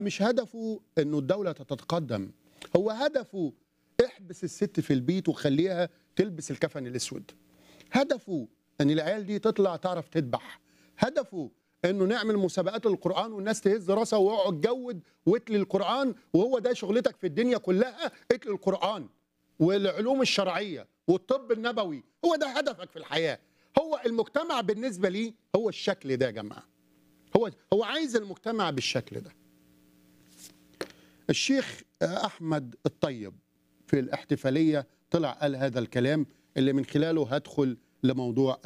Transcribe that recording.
مش هدفه انه الدوله تتقدم هو هدفه احبس الست في البيت وخليها تلبس الكفن الاسود هدفه ان العيال دي تطلع تعرف تذبح هدفه انه نعمل مسابقات القران والناس تهز راسها واقعد جود واتلي القران وهو ده شغلتك في الدنيا كلها اتلي القران والعلوم الشرعيه والطب النبوي هو ده هدفك في الحياه هو المجتمع بالنسبه لي هو الشكل ده يا جماعه هو هو عايز المجتمع بالشكل ده الشيخ احمد الطيب في الاحتفاليه طلع قال هذا الكلام اللي من خلاله هدخل لموضوع